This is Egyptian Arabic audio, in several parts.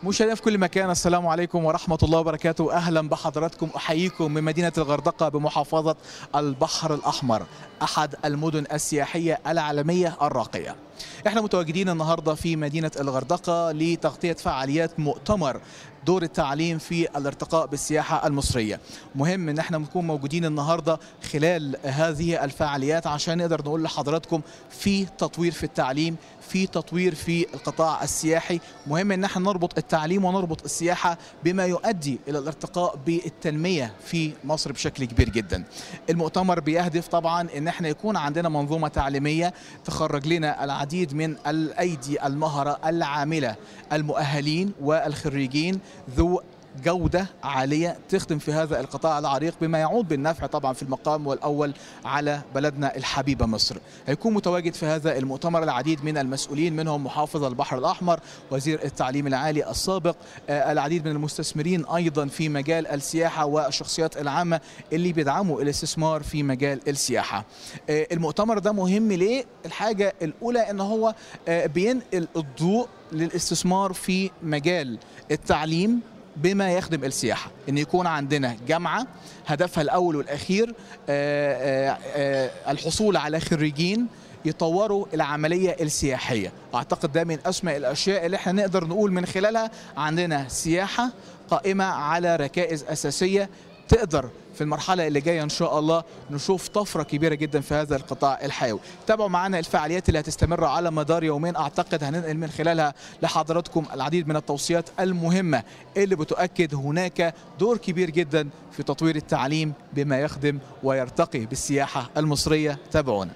مشاهدينا في كل مكان السلام عليكم ورحمة الله وبركاته أهلا بحضراتكم أحييكم من مدينة الغردقة بمحافظة البحر الأحمر أحد المدن السياحية العالمية الراقية احنا متواجدين النهاردة في مدينة الغردقة لتغطية فعاليات مؤتمر دور التعليم في الارتقاء بالسياحة المصرية مهم ان احنا نكون موجودين النهاردة خلال هذه الفعاليات عشان نقدر نقول لحضراتكم في تطوير في التعليم في تطوير في القطاع السياحي مهم ان احنا نربط التعليم ونربط السياحة بما يؤدي الى الارتقاء بالتنمية في مصر بشكل كبير جدا المؤتمر بيهدف طبعا ان احنا يكون عندنا منظومة تعليمية تخرج لنا العديد من الايدي المهرة العاملة المؤهلين والخريجين ذو جودة عالية تخدم في هذا القطاع العريق بما يعود بالنفع طبعا في المقام والأول على بلدنا الحبيبة مصر هيكون متواجد في هذا المؤتمر العديد من المسؤولين منهم محافظ البحر الأحمر وزير التعليم العالي السابق آه، العديد من المستثمرين أيضا في مجال السياحة والشخصيات العامة اللي بيدعموا الاستثمار في مجال السياحة آه، المؤتمر ده مهم ليه الحاجة الأولى أن هو آه، بينقل الضوء للاستثمار في مجال التعليم بما يخدم السياحة ان يكون عندنا جامعة هدفها الاول والاخير آه، آه، آه، الحصول على خريجين يطوروا العملية السياحية اعتقد ده من اسمى الاشياء اللي احنا نقدر نقول من خلالها عندنا سياحة قائمة على ركائز اساسية تقدر في المرحلة اللي جاية إن شاء الله نشوف طفرة كبيرة جدا في هذا القطاع الحيوي تابعوا معنا الفعاليات اللي هتستمر على مدار يومين أعتقد هننقل من خلالها لحضراتكم العديد من التوصيات المهمة اللي بتؤكد هناك دور كبير جدا في تطوير التعليم بما يخدم ويرتقي بالسياحة المصرية تابعونا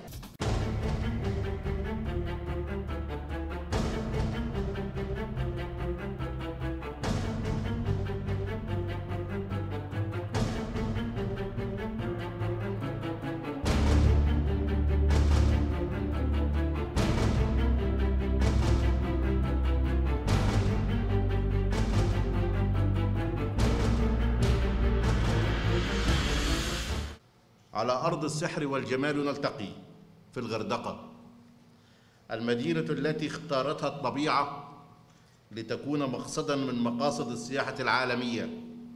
على أرض السحر والجمال نلتقي في الغردقة المدينة التي اختارتها الطبيعة لتكون مقصدا من مقاصد السياحة العالمية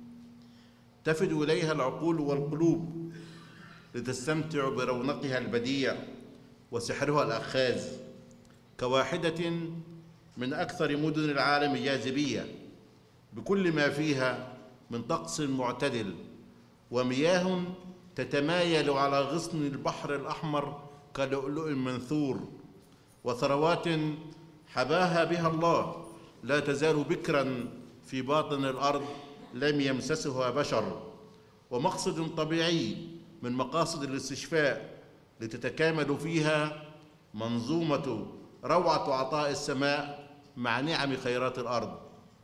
تفد إليها العقول والقلوب لتستمتع برونقها البديع وسحرها الأخاذ كواحدة من أكثر مدن العالم جاذبية بكل ما فيها من طقس معتدل ومياه تتمايل على غصن البحر الأحمر كلؤلؤ منثور وثروات حباها بها الله لا تزال بكرا في باطن الأرض لم يمسسها بشر ومقصد طبيعي من مقاصد الاستشفاء لتتكامل فيها منظومة روعة عطاء السماء مع نعم خيرات الأرض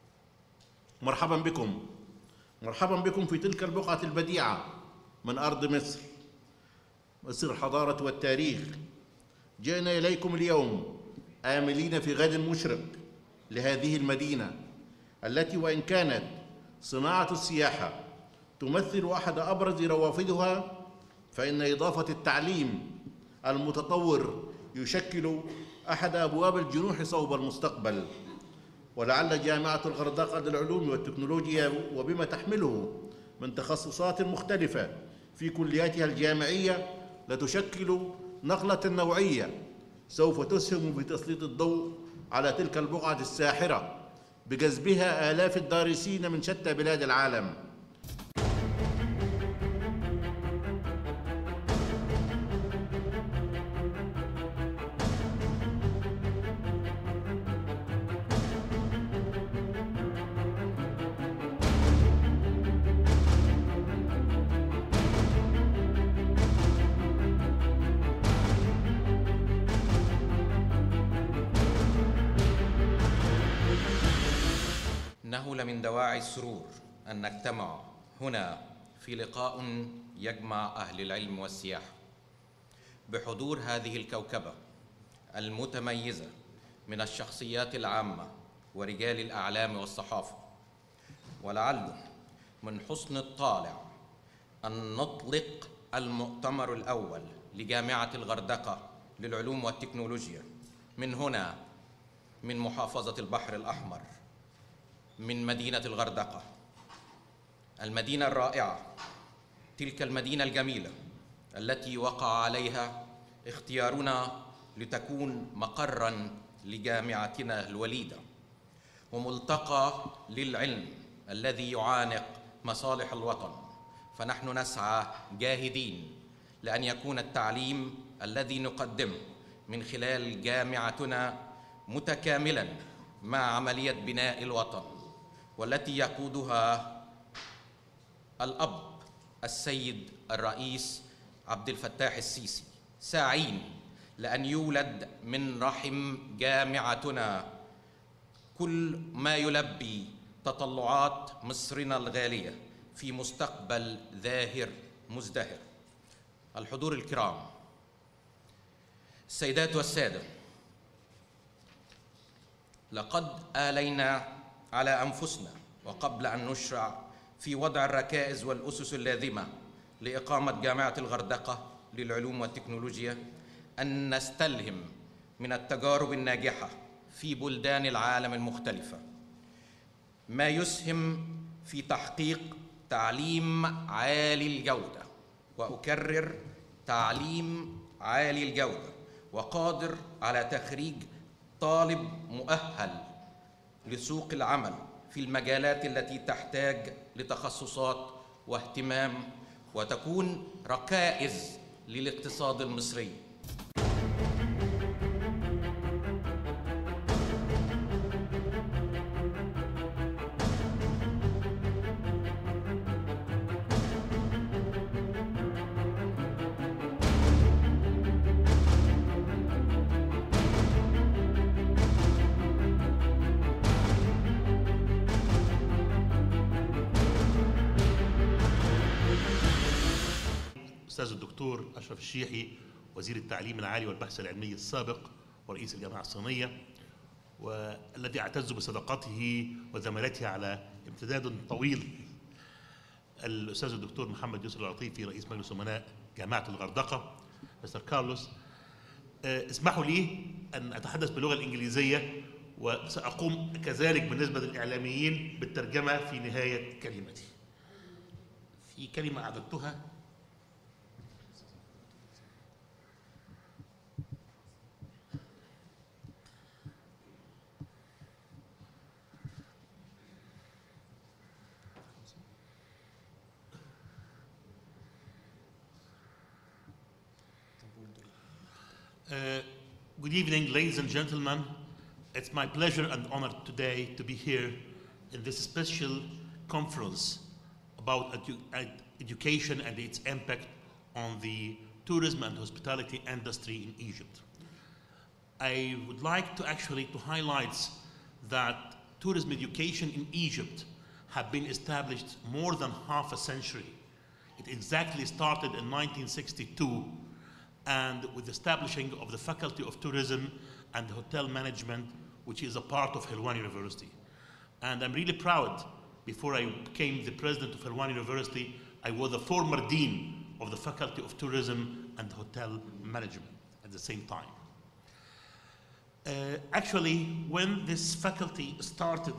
مرحبا بكم مرحبا بكم في تلك البقعة البديعة من أرض مصر مصر الحضارة والتاريخ جئنا إليكم اليوم آملين في غد مشرق لهذه المدينة التي وإن كانت صناعة السياحة تمثل أحد أبرز روافدها فإن إضافة التعليم المتطور يشكل أحد أبواب الجنوح صوب المستقبل ولعل جامعة الغردقة للعلوم والتكنولوجيا وبما تحمله من تخصصات مختلفة في كلياتها الجامعية لتشكل نقلة نوعية سوف تسهم بتسليط الضوء على تلك البقعة الساحرة بجذبها آلاف الدارسين من شتى بلاد العالم إنه لمن دواعي السرور أن نجتمع هنا في لقاء يجمع أهل العلم والسياحة بحضور هذه الكوكبة المتميزة من الشخصيات العامة ورجال الأعلام والصحافة ولعله من حسن الطالع أن نطلق المؤتمر الأول لجامعة الغردقة للعلوم والتكنولوجيا من هنا من محافظة البحر الأحمر من مدينة الغردقة المدينة الرائعة تلك المدينة الجميلة التي وقع عليها اختيارنا لتكون مقرا لجامعتنا الوليده وملتقى للعلم الذي يعانق مصالح الوطن فنحن نسعى جاهدين لان يكون التعليم الذي نقدمه من خلال جامعتنا متكاملا مع عمليه بناء الوطن والتي يقودها الاب السيد الرئيس عبد الفتاح السيسي ساعين لان يولد من رحم جامعتنا كل ما يلبي تطلعات مصرنا الغاليه في مستقبل ذاهر مزدهر الحضور الكرام السيدات والساده لقد الينا على انفسنا وقبل ان نشرع في وضع الركائز والاسس اللازمه لاقامه جامعه الغردقه للعلوم والتكنولوجيا ان نستلهم من التجارب الناجحه في بلدان العالم المختلفه ما يسهم في تحقيق تعليم عالي الجوده واكرر تعليم عالي الجوده وقادر على تخريج طالب مؤهل لسوق العمل في المجالات التي تحتاج لتخصصات واهتمام وتكون ركائز للاقتصاد المصري الاستاذ الدكتور اشرف الشيحي وزير التعليم العالي والبحث العلمي السابق ورئيس الجامعه الصينيه والذي اعتز بصداقته وزمالته على امتداد طويل الاستاذ الدكتور محمد يسر العطيفي رئيس مجلس امناء جامعه الغردقه مستر كارلوس آه، اسمحوا لي ان اتحدث باللغه الانجليزيه وساقوم كذلك بالنسبه للاعلاميين بالترجمه في نهايه كلمتي في كلمه اعددتها Uh, good evening, ladies and gentlemen. It's my pleasure and honor today to be here in this special conference about edu- ed- education and its impact on the tourism and hospitality industry in Egypt. I would like to actually to highlight that tourism education in Egypt have been established more than half a century. It exactly started in 1962 and with the establishing of the Faculty of Tourism and Hotel Management, which is a part of Helwan University. And I'm really proud, before I became the president of Helwan University, I was the former dean of the Faculty of Tourism and Hotel Management at the same time. Uh, actually, when this faculty started,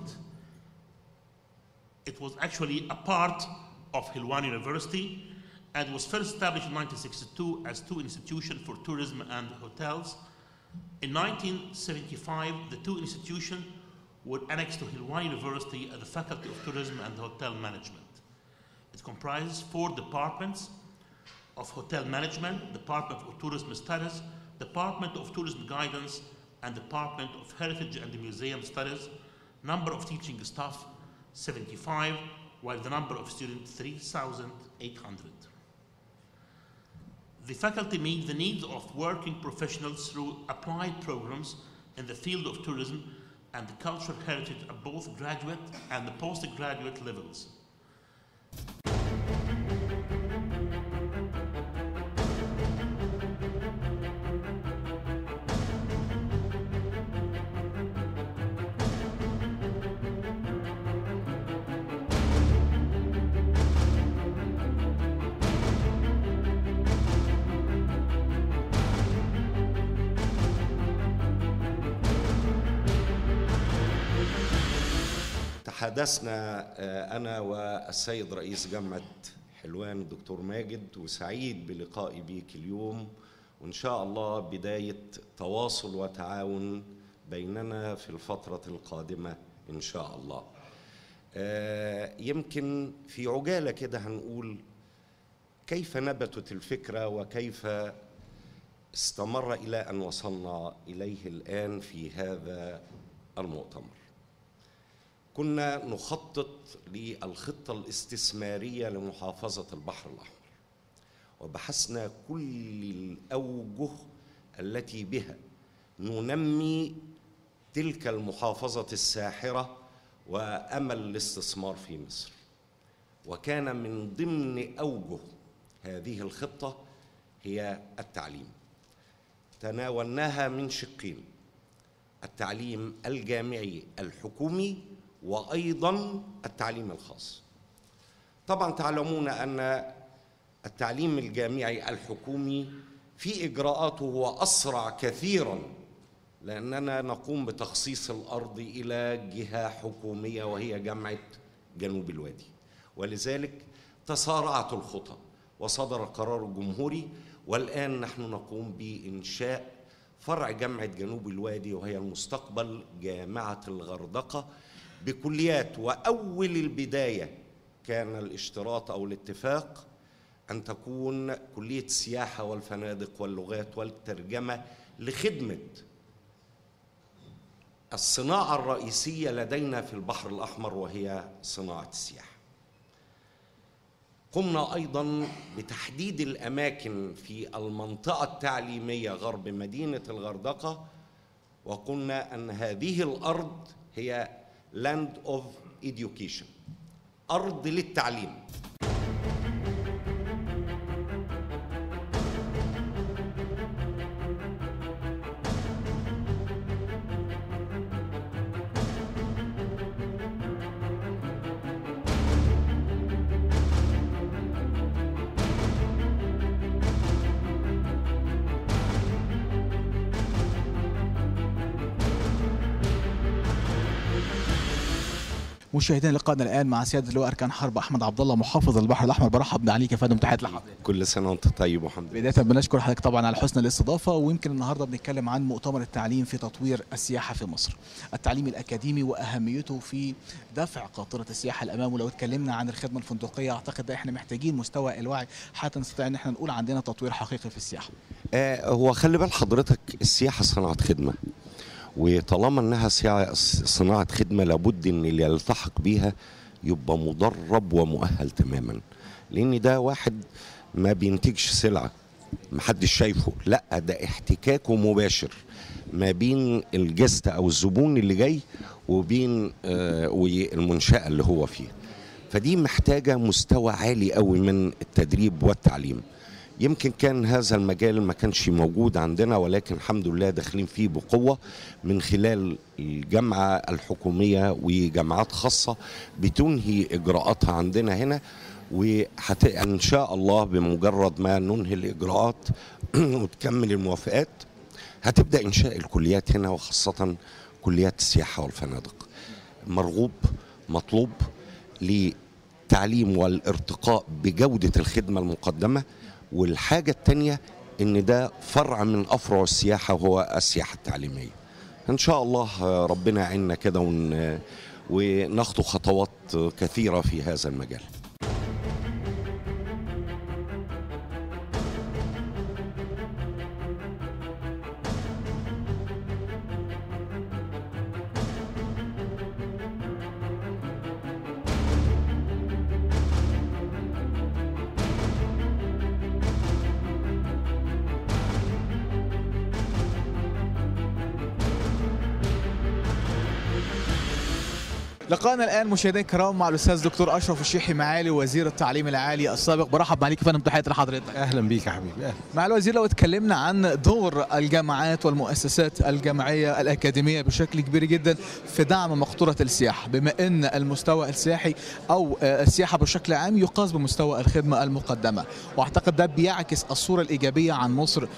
it was actually a part of Helwan University and was first established in 1962 as two institutions for tourism and hotels. In 1975, the two institutions were annexed to Helwan University as the Faculty of Tourism and Hotel Management. It comprises four departments of hotel management, Department of Tourism Studies, Department of Tourism Guidance, and Department of Heritage and Museum Studies. Number of teaching staff, 75, while the number of students, 3,800. The faculty meet the needs of working professionals through applied programs in the field of tourism and the cultural heritage at both graduate and the postgraduate levels. تحدثنا آه، أنا والسيد رئيس جامعة حلوان الدكتور ماجد وسعيد بلقائي بيك اليوم وإن شاء الله بداية تواصل وتعاون بيننا في الفترة القادمة إن شاء الله آه، يمكن في عجالة كده هنقول كيف نبتت الفكرة وكيف استمر إلى أن وصلنا إليه الآن في هذا المؤتمر كنا نخطط للخطة الاستثمارية لمحافظة البحر الأحمر وبحثنا كل الأوجه التي بها ننمي تلك المحافظة الساحرة وأمل الاستثمار في مصر وكان من ضمن أوجه هذه الخطة هي التعليم تناولناها من شقين التعليم الجامعي الحكومي وايضا التعليم الخاص طبعا تعلمون ان التعليم الجامعي الحكومي في اجراءاته هو اسرع كثيرا لاننا نقوم بتخصيص الارض الى جهه حكوميه وهي جامعه جنوب الوادي ولذلك تسارعت الخطى وصدر قرار جمهوري والان نحن نقوم بانشاء فرع جامعه جنوب الوادي وهي المستقبل جامعه الغردقه بكليات واول البدايه كان الاشتراط او الاتفاق ان تكون كليه السياحه والفنادق واللغات والترجمه لخدمه الصناعه الرئيسيه لدينا في البحر الاحمر وهي صناعه السياحه قمنا ايضا بتحديد الاماكن في المنطقه التعليميه غرب مدينه الغردقه وقلنا ان هذه الارض هي لاند اوف education ارض للتعليم مشاهدينا لقائنا الان مع سياده اللواء اركان حرب احمد عبد الله محافظ البحر الاحمر برحب عليك يا فندم تحياتي لحضرتك كل سنه وانت طيب وحمد لله بدايه بنشكر حضرتك طبعا على حسن الاستضافه ويمكن النهارده بنتكلم عن مؤتمر التعليم في تطوير السياحه في مصر التعليم الاكاديمي واهميته في دفع قاطره السياحه الامام ولو اتكلمنا عن الخدمه الفندقيه اعتقد ده احنا محتاجين مستوى الوعي حتى نستطيع ان احنا نقول عندنا تطوير حقيقي في السياحه آه هو خلي بال حضرتك السياحه صناعه خدمه وطالما انها سياحة- صناعه خدمه لابد ان اللي يلتحق بيها يبقى مدرب ومؤهل تماما لان ده واحد ما بينتجش سلعه محدش شايفه لا ده احتكاكه مباشر ما بين الجست او الزبون اللي جاي وبين آه والمنشاه اللي هو فيها فدي محتاجه مستوى عالي قوي من التدريب والتعليم يمكن كان هذا المجال ما كانش موجود عندنا ولكن الحمد لله داخلين فيه بقوة من خلال الجامعة الحكومية وجامعات خاصة بتنهي إجراءاتها عندنا هنا وحت... إن شاء الله بمجرد ما ننهي الإجراءات وتكمل الموافقات هتبدأ إنشاء الكليات هنا وخاصة كليات السياحة والفنادق مرغوب مطلوب للتعليم والارتقاء بجودة الخدمة المقدمة والحاجة التانية ان ده فرع من افرع السياحة وهو السياحة التعليمية ان شاء الله ربنا يعيننا كده ون... ونخطو خطوات كثيرة في هذا المجال لقاءنا الان مشاهدينا الكرام مع الاستاذ دكتور اشرف الشيحي معالي وزير التعليم العالي السابق برحب عليك يا فندم تحياتي لحضرتك اهلا بيك يا حبيبي أهلا. مع الوزير لو اتكلمنا عن دور الجامعات والمؤسسات الجامعيه الاكاديميه بشكل كبير جدا في دعم مقطوره السياحه بما ان المستوى السياحي او آه، السياحه بشكل عام يقاس بمستوى الخدمه المقدمه واعتقد ده بيعكس الصوره الايجابيه عن مصر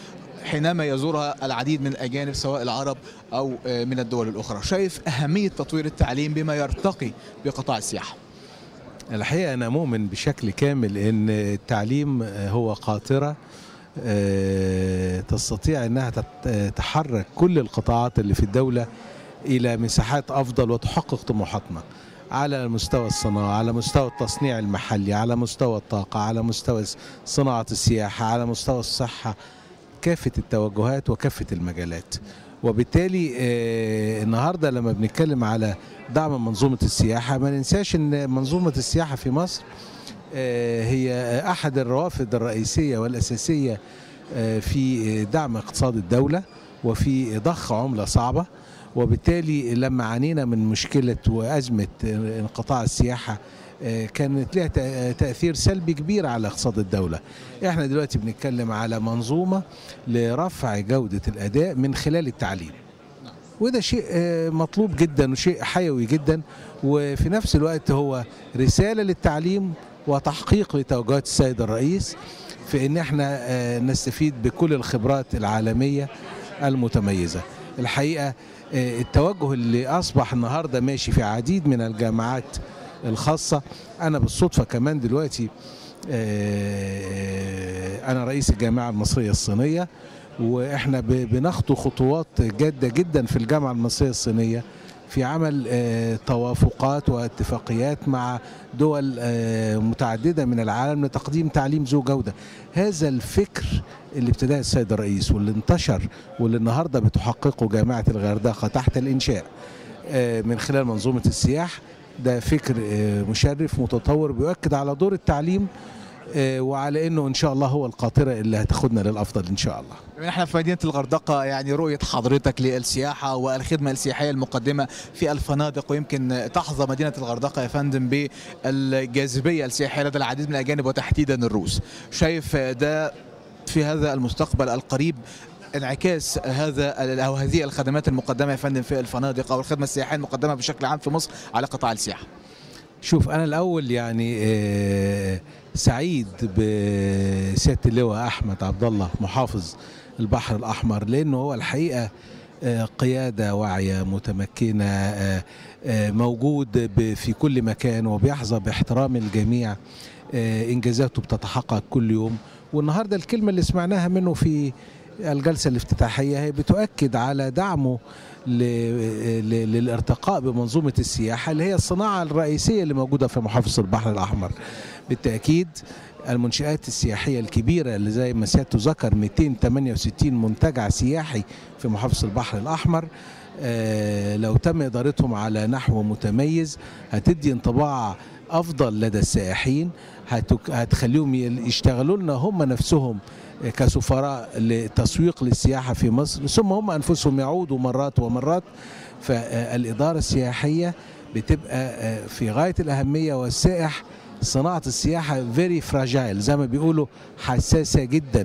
حينما يزورها العديد من الأجانب سواء العرب أو آه، من الدول الأخرى شايف أهمية تطوير التعليم بما يرتقي بقطاع السياحة الحقيقة أنا مؤمن بشكل كامل أن التعليم هو قاطرة آه، تستطيع أنها تت- تحرك كل القطاعات اللي في الدولة إلى مساحات أفضل وتحقق طموحاتنا على مستوى الصناعة على مستوى التصنيع المحلي على مستوى الطاقة على مستوى صناعة السياحة على مستوى الصحة كافة التوجهات وكافة المجالات وبالتالي آه، النهارده لما بنتكلم على دعم منظومة السياحة ما ننساش ان منظومة السياحة في مصر آه، هي احد الروافد الرئيسية والاساسية آه، في دعم اقتصاد الدولة وفي ضخ عملة صعبة وبالتالي لما عانينا من مشكلة وأزمة انقطاع السياحة آه، كانت لها تأ- تأثير سلبي كبير على اقتصاد الدولة احنا دلوقتي بنتكلم على منظومة لرفع جودة الأداء من خلال التعليم وده شيء آه، مطلوب جدا وشيء حيوي جدا وفي نفس الوقت هو رسالة للتعليم وتحقيق لتوجهات السيد الرئيس في ان احنا آه، نستفيد بكل الخبرات العالمية المتميزة الحقيقة آه، التوجه اللي أصبح النهاردة ماشي في عديد من الجامعات الخاصة أنا بالصدفة كمان دلوقتي آه، أنا رئيس الجامعة المصرية الصينية واحنا ب- بنخطو خطوات جاده جدا في الجامعه المصريه الصينيه في عمل آه، توافقات واتفاقيات مع دول آه، متعدده من العالم لتقديم تعليم ذو جوده. هذا الفكر اللي ابتداه السيد الرئيس واللي انتشر واللي النهارده بتحققه جامعه الغردقه تحت الانشاء آه، من خلال منظومه السياح ده فكر آه، مشرف متطور بيؤكد على دور التعليم آه، وعلى انه ان شاء الله هو القاطره اللي هتاخدنا للافضل ان شاء الله. يعني احنا في مدينة الغردقة يعني رؤية حضرتك للسياحة والخدمة السياحية المقدمة في الفنادق ويمكن تحظى مدينة الغردقة يا فندم بالجاذبية السياحية لدى العديد من الأجانب وتحديدا الروس شايف ده في هذا المستقبل القريب انعكاس هذا او هذه الخدمات المقدمه يا فندم في الفنادق او الخدمه السياحيه المقدمه بشكل عام في مصر على قطاع السياحه. شوف انا الاول يعني آه، سعيد بسياده اللواء احمد عبد الله محافظ البحر الاحمر لانه هو الحقيقه آه، قياده واعيه متمكنه آه، آه، موجود ب- في كل مكان وبيحظى باحترام الجميع آه، انجازاته بتتحقق كل يوم والنهارده الكلمه اللي سمعناها منه في الجلسه الافتتاحيه هي بتؤكد على دعمه ل- ل- للارتقاء بمنظومه السياحه اللي هي الصناعه الرئيسيه اللي موجوده في محافظه البحر الاحمر بالتاكيد المنشآت السياحية الكبيرة اللي زي ما سيادته ذكر 268 منتجع سياحي في محافظة البحر الأحمر آه، لو تم إدارتهم على نحو متميز هتدي انطباع أفضل لدى السائحين هتك- هتخليهم ي- يشتغلوا لنا هم نفسهم كسفراء لتسويق للسياحة في مصر ثم هم أنفسهم يعودوا مرات ومرات فالإدارة السياحية بتبقى آه، في غاية الأهمية والسائح صناعة السياحة فيري فراجايل زي ما بيقولوا حساسة جدا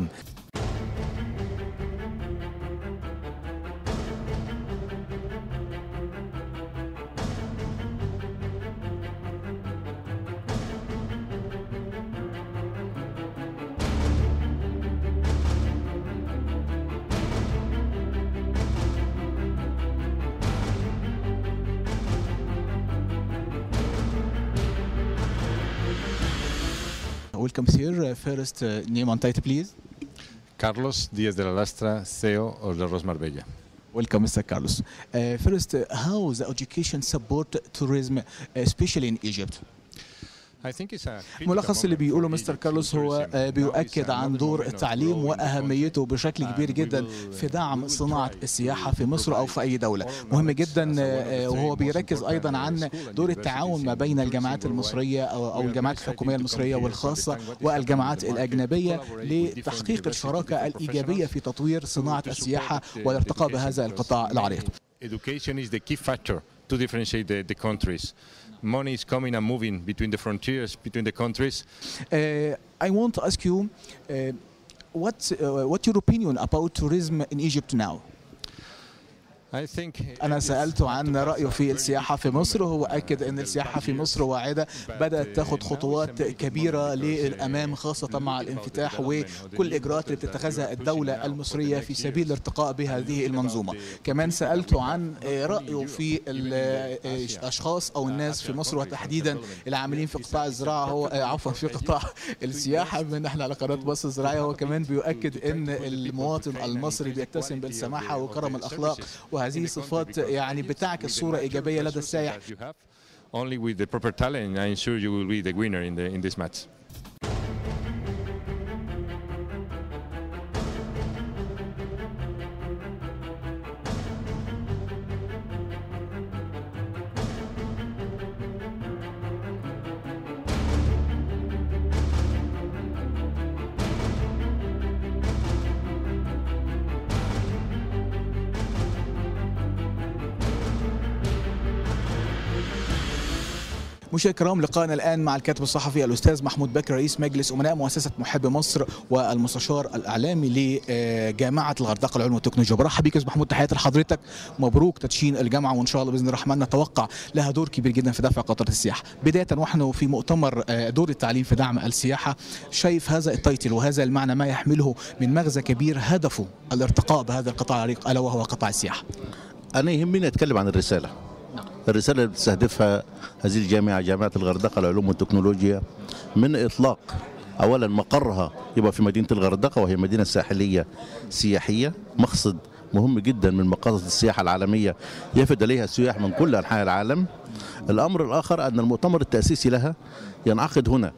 Welcome here. First uh, name and title please. Carlos Díaz de la Lastra, CEO of the Ros Marbella. Welcome, Mr. Carlos. Uh, first, uh, how the education support tourism, especially in Egypt? I think it's a critical ملخص اللي moment بيقوله for مستر Egypt's كارلوس هو tourism. آه، Now بيؤكد is عن another دور moment of التعليم growing the واهميته بشكل And كبير we جدا will, في uh, دعم we will صناعه try السياحه to في مصر او في اي دوله provide مهم all knowledge جدا as آه، well as وهو the بيركز most ايضا important عن school and دور universities التعاون ما in بين tourism الجامعات worldwide. المصريه او أو We are الجامعات very الحكوميه excited to come المصريه here to والخاصه understand what is والجامعات happening in the market, الاجنبيه collaborate with different لتحقيق universities, الشراكه different الايجابيه professionals في تطوير صناعه to support السياحه the والارتقاء education بهذا because القطاع العريق Education is the key factor to differentiate the, the countries. Money is coming and moving between the frontiers, between the countries. Uh, I want to ask you, uh, what uh, what your opinion about tourism in Egypt now? I think أنا سألته عن رأيه في السياحة في مصر وهو أكد أن السياحة في مصر واعدة بدأت تاخد خطوات كبيرة للأمام خاصة مع الانفتاح وكل الإجراءات اللي بتتخذها الدولة المصرية في سبيل الارتقاء بهذه المنظومة كمان سألته عن رأيه في الأشخاص أو الناس في مصر وتحديدا العاملين في قطاع الزراعة هو عفوا في قطاع السياحة بما أن احنا على قناة مصر الزراعية هو كمان بيؤكد أن المواطن المصري بيتسم بالسماحة وكرم الأخلاق وهذه صفات يعني بتعكس صورة إيجابية لدى السائح you have. Only with the proper talent, I'm sure you will be the winner in the in this match. مشاهدينا الكرام لقائنا الان مع الكاتب الصحفي الاستاذ محمود بكر رئيس مجلس امناء مؤسسه محب مصر والمستشار الاعلامي لجامعه الغردقه العلوم والتكنولوجيا برحب بيك يا استاذ محمود تحياتي لحضرتك مبروك تدشين الجامعه وان شاء الله باذن الرحمن نتوقع لها دور كبير جدا في دفع قطره السياحه بدايه ونحن في مؤتمر دور التعليم في دعم السياحه شايف هذا التايتل وهذا المعنى ما يحمله من مغزى كبير هدفه الارتقاء بهذا القطاع العريق الا وهو قطاع السياحه أنا يهمني أتكلم عن الرسالة الرسالة اللي بتستهدفها هذه الجامعة جامعة الغردقة للعلوم والتكنولوجيا من إطلاق أولا مقرها يبقى في مدينة الغردقة وهي مدينة ساحلية سياحية مقصد مهم جدا من مقاصد السياحة العالمية يفد إليها السياح من كل أنحاء العالم الأمر الآخر أن المؤتمر التأسيسي لها ينعقد هنا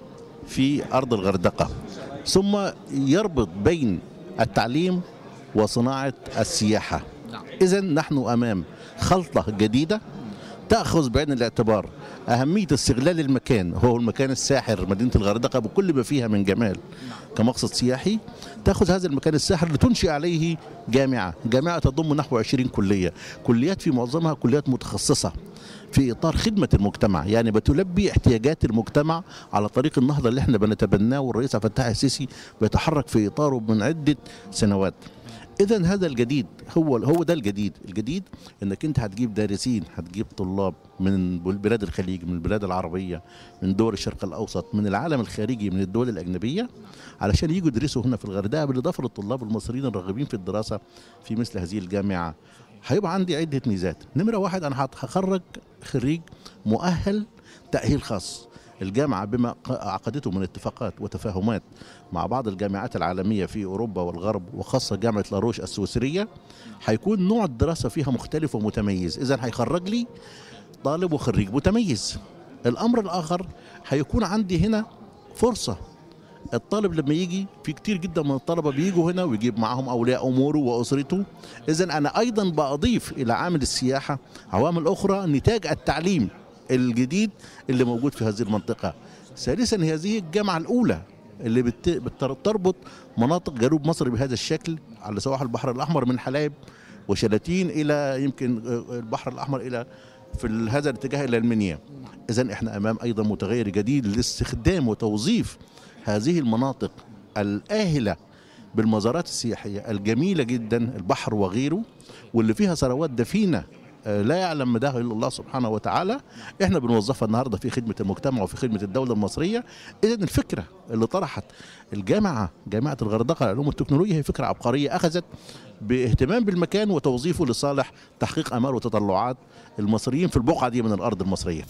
في أرض الغردقة ثم يربط بين التعليم وصناعة السياحة إذا نحن أمام خلطة جديدة تأخذ بعين الاعتبار أهمية استغلال المكان هو المكان الساحر مدينة الغردقة بكل ما فيها من جمال كمقصد سياحي تأخذ هذا المكان الساحر لتنشئ عليه جامعة جامعة تضم نحو 20 كلية كليات في معظمها كليات متخصصة في اطار خدمه المجتمع يعني بتلبي احتياجات المجتمع على طريق النهضه اللي احنا بنتبناه والرئيس عبد الفتاح السيسي بيتحرك في اطاره من عده سنوات اذا هذا الجديد هو هو ده الجديد الجديد انك انت هتجيب دارسين هتجيب طلاب من بلاد الخليج من البلاد العربيه من دول الشرق الاوسط من العالم الخارجي من الدول الاجنبيه علشان يجوا يدرسوا هنا في الغردقه بالاضافه للطلاب المصريين الراغبين في الدراسه في مثل هذه الجامعه هيبقى عندي عده ميزات نمره واحد انا هخرج خريج مؤهل تاهيل خاص الجامعة بما عقدته من اتفاقات وتفاهمات مع بعض الجامعات العالمية في أوروبا والغرب وخاصة جامعة لاروش السويسرية هيكون نوع الدراسة فيها مختلف ومتميز إذا هيخرج لي طالب وخريج متميز الأمر الآخر هيكون عندي هنا فرصة الطالب لما يجي في كتير جدا من الطلبة بيجوا هنا ويجيب معهم أولياء أموره وأسرته إذا أنا أيضا بأضيف إلى عامل السياحة عوامل أخرى نتاج التعليم الجديد اللي موجود في هذه المنطقة ثالثا هذه الجامعة الأولى اللي بت- بتربط مناطق جنوب مصر بهذا الشكل على سواحل البحر الأحمر من حلايب وشلاتين إلى يمكن البحر الأحمر إلى في ال- هذا الاتجاه إلى المنيا إذا إحنا أمام أيضا متغير جديد لاستخدام وتوظيف هذه المناطق الآهلة بالمزارات السياحية الجميلة جدا البحر وغيره واللي فيها ثروات دفينة آه، لا يعلم مداها الا الله سبحانه وتعالى احنا بنوظفها النهارده في خدمه المجتمع وفي خدمه الدوله المصريه اذا الفكره اللي طرحت الجامعه جامعه الغردقه للعلوم والتكنولوجيا هي فكره عبقريه اخذت باهتمام بالمكان وتوظيفه لصالح تحقيق امال وتطلعات المصريين في البقعه دي من الارض المصريه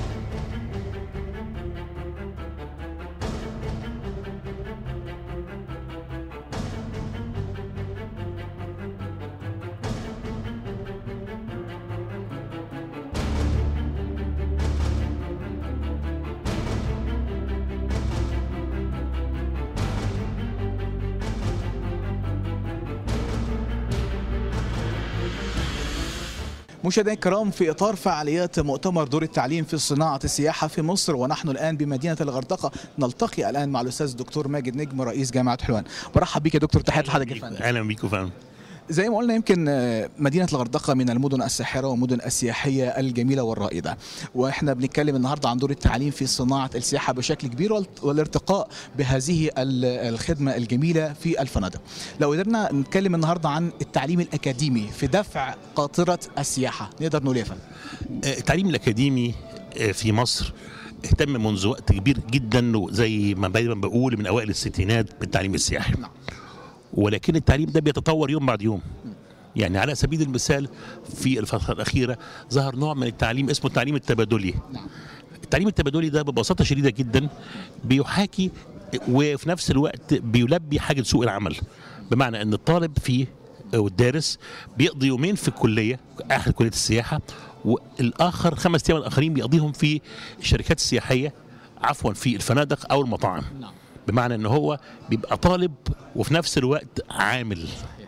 مشاهدينا الكرام في اطار فعاليات مؤتمر دور التعليم في صناعه السياحه في مصر ونحن الان بمدينه الغردقه نلتقي الان مع الاستاذ الدكتور ماجد نجم رئيس جامعه حلوان برحب بيك يا دكتور تحياتي لحضرتك يا فندم اهلا بيكم فندم زي ما قلنا يمكن آه، مدينة الغردقة من المدن الساحرة والمدن السياحية الجميلة والرائدة واحنا بنتكلم النهاردة عن دور التعليم في صناعة السياحة بشكل كبير والت- والارتقاء بهذه ال- الخدمة الجميلة في الفنادق لو قدرنا نتكلم النهاردة عن التعليم الأكاديمي في دفع قاطرة السياحة نقدر نقول إيه يا فندم؟ آه، التعليم الأكاديمي آه، في مصر اهتم منذ وقت كبير جدا زي ما دايما بقول من أوائل الستينات بالتعليم السياحي نعم. ولكن التعليم ده بيتطور يوم بعد يوم يعني على سبيل المثال في الفترة الأخيرة ظهر نوع من التعليم اسمه التعليم التبادلي نعم. التعليم التبادلي ده ببساطة شديدة جدا بيحاكي وفي نفس الوقت بيلبي حاجة سوق العمل بمعنى أن الطالب فيه أو الدارس بيقضي يومين في الكلية أحد كلية السياحة والآخر خمس أيام الآخرين بيقضيهم في الشركات السياحية عفوا في الفنادق أو المطاعم نعم. بمعنى أن هو بيبقى طالب وفي نفس الوقت عامل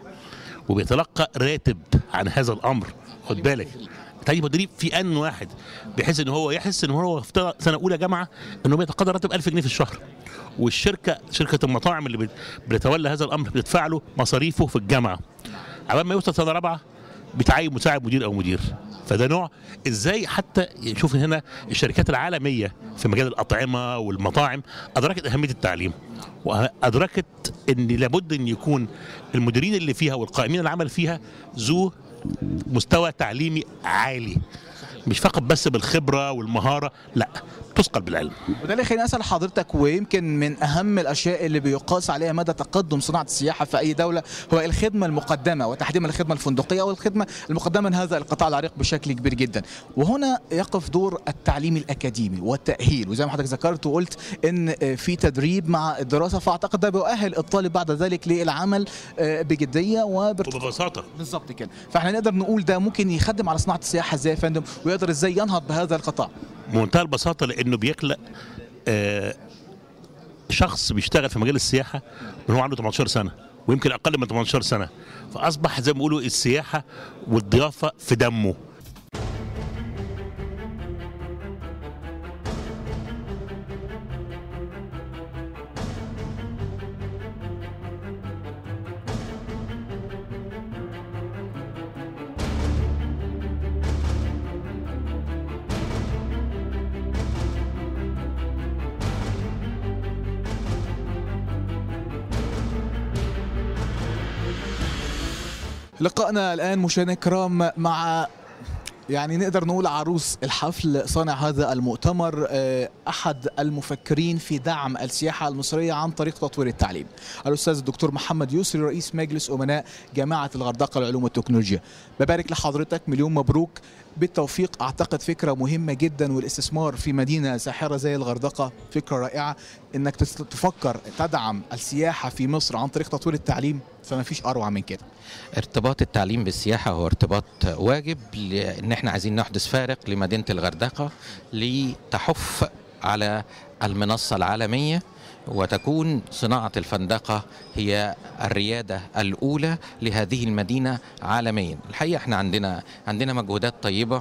وبيتلقى راتب عن هذا الامر خد بالك تعليم تدريب في ان واحد بحيث ان هو يحس ان هو في سنه اولى جامعه انه بيتقاضى راتب 1000 جنيه في الشهر والشركه شركه المطاعم اللي بت- بتتولى هذا الامر بتدفع له مصاريفه في الجامعه عبال ما يوصل سنه رابعه بتعين مساعد مدير او مدير فده نوع ازاي حتى شوف هنا الشركات العالميه في مجال الاطعمه والمطاعم ادركت اهميه التعليم وادركت ان لابد ان يكون المديرين اللي فيها والقائمين العمل فيها ذو مستوى تعليمي عالي مش فقط بس بالخبره والمهاره لا تثقل بالعلم وده اللي خليني اسال حضرتك ويمكن من اهم الاشياء اللي بيقاس عليها مدى تقدم صناعه السياحه في اي دوله هو الخدمه المقدمه وتحديدا الخدمه الفندقيه والخدمه المقدمه من هذا القطاع العريق بشكل كبير جدا وهنا يقف دور التعليم الاكاديمي والتاهيل وزي ما حضرتك ذكرت وقلت ان في تدريب مع الدراسه فاعتقد ده بيؤهل الطالب بعد ذلك للعمل بجديه وبارتقاء وببساطه بالظبط كده فاحنا نقدر نقول ده ممكن يخدم على صناعه السياحه ازاي يا فندم ويقدر ازاي ينهض بهذا القطاع بمنتهى البساطه لانه بيخلق آه، شخص بيشتغل في مجال السياحه من هو عنده 18 سنه ويمكن اقل من 18 سنه فاصبح زي ما بيقولوا السياحه والضيافه في دمه لقائنا الآن مشاهدينا الكرام مع يعني نقدر نقول عروس الحفل صانع هذا المؤتمر آه، أحد المفكرين في دعم السياحة المصرية عن طريق تطوير التعليم الأستاذ الدكتور محمد يسري رئيس مجلس أمناء جامعة الغردقة للعلوم والتكنولوجيا ببارك لحضرتك مليون مبروك بالتوفيق أعتقد فكرة مهمة جدا والاستثمار في مدينة ساحرة زي الغردقة فكرة رائعة إنك تس- تفكر تدعم السياحة في مصر عن طريق تطوير التعليم فما فيش أروع من كده ارتباط التعليم بالسياحة هو ارتباط واجب لأن احنا عايزين نحدث فارق لمدينة الغردقة لتحف على المنصة العالمية وتكون صناعة الفندقة هي الريادة الأولى لهذه المدينة عالميا الحقيقة احنا عندنا عندنا مجهودات طيبة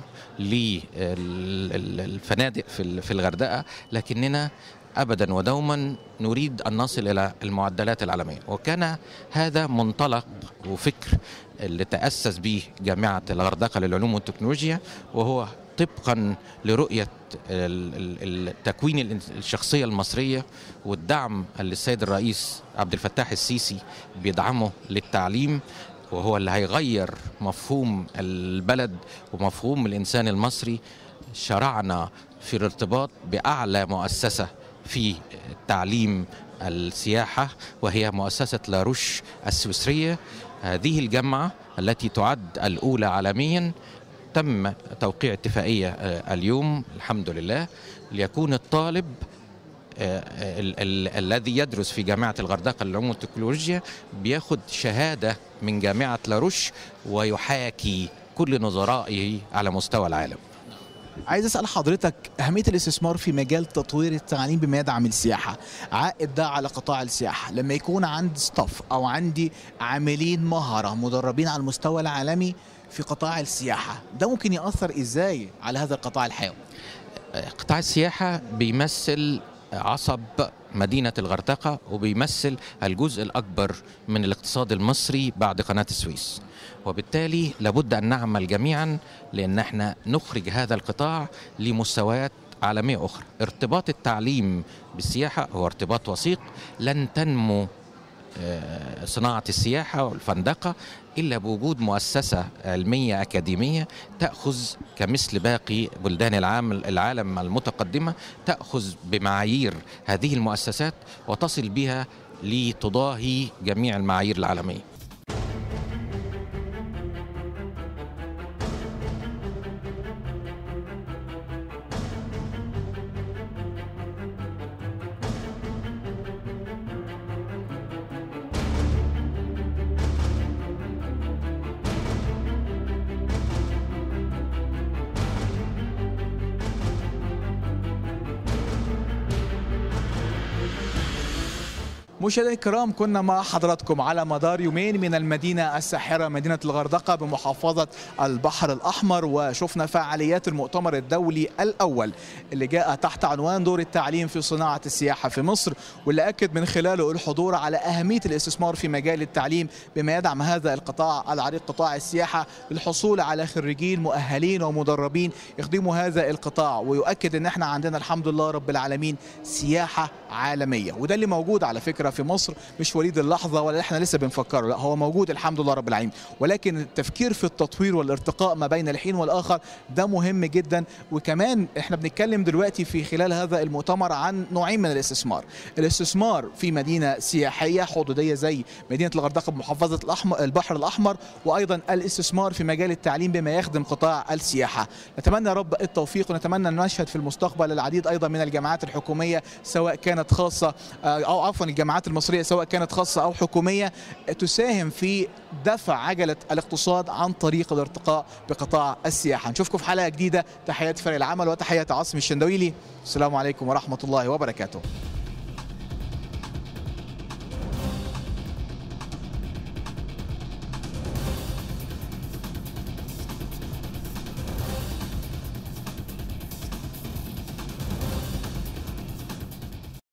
للفنادق في ال- في الغردقة لكننا ابدا ودوما نريد ان نصل الى المعدلات العالميه وكان هذا منطلق وفكر اللي تاسس به جامعه الغردقه للعلوم والتكنولوجيا وهو طبقا لرؤيه ال- ال- التكوين الإنس- الشخصيه المصريه والدعم اللي السيد الرئيس عبد الفتاح السيسي بيدعمه للتعليم وهو اللي هيغير مفهوم البلد ومفهوم الانسان المصري شرعنا في الارتباط باعلى مؤسسه في تعليم السياحه وهي مؤسسه لاروش السويسريه هذه الجامعه التي تعد الاولى عالميا تم توقيع اتفاقيه آه، اليوم الحمد لله ليكون الطالب آه، ال- ال- الذي يدرس في جامعة الغردقة للعلوم والتكنولوجيا بياخد شهادة من جامعة لاروش ويحاكي كل نظرائه على مستوى العالم عايز اسال حضرتك اهميه الاستثمار في مجال تطوير التعليم بما يدعم السياحه عائد ده على قطاع السياحه لما يكون عندي ستاف او عندي عاملين مهره مدربين على المستوى العالمي في قطاع السياحه ده ممكن ياثر ازاي على هذا القطاع الحيوي قطاع السياحة بيمثل عصب مدينة الغردقة وبيمثل الجزء الأكبر من الاقتصاد المصري بعد قناة السويس وبالتالي لابد أن نعمل جميعا لأن احنا نخرج هذا القطاع لمستويات عالمية أخرى ارتباط التعليم بالسياحة هو ارتباط وثيق لن تنمو آه، صناعة السياحة والفندقة إلا بوجود مؤسسة علمية أكاديمية تأخذ كمثل باقي بلدان العام العالم المتقدمة تأخذ بمعايير هذه المؤسسات وتصل بها لتضاهي جميع المعايير العالمية مشاهدينا الكرام كنا مع حضراتكم على مدار يومين من المدينة الساحرة مدينة الغردقة بمحافظة البحر الأحمر وشفنا فعاليات المؤتمر الدولي الأول اللي جاء تحت عنوان دور التعليم في صناعة السياحة في مصر واللي أكد من خلاله الحضور على أهمية الاستثمار في مجال التعليم بما يدعم هذا القطاع العريق قطاع السياحة للحصول على خريجين مؤهلين ومدربين يخدموا هذا القطاع ويؤكد ان احنا عندنا الحمد لله رب العالمين سياحة عالمية وده اللي موجود على فكرة في مصر مش وليد اللحظة ولا احنا لسه بنفكره لا هو موجود الحمد لله رب العالمين ولكن التفكير في التطوير والارتقاء ما بين الحين والآخر ده مهم جدا وكمان احنا بنتكلم دلوقتي في خلال هذا المؤتمر عن نوعين من الاستثمار الاستثمار في مدينة سياحية حدودية زي مدينة الغردقة بمحافظة الأحمر البحر الأحمر وأيضا الاستثمار في مجال التعليم بما يخدم قطاع السياحة نتمنى يا رب التوفيق ونتمنى أن نشهد في المستقبل العديد أيضا من الجامعات الحكومية سواء كانت خاصة أو عفوا الجامعات المصرية سواء كانت خاصة أو حكومية تساهم في دفع عجلة الاقتصاد عن طريق الارتقاء بقطاع السياحة نشوفكم في حلقة جديدة تحيات فريق العمل وتحيات عاصم الشندويلي السلام عليكم ورحمة الله وبركاته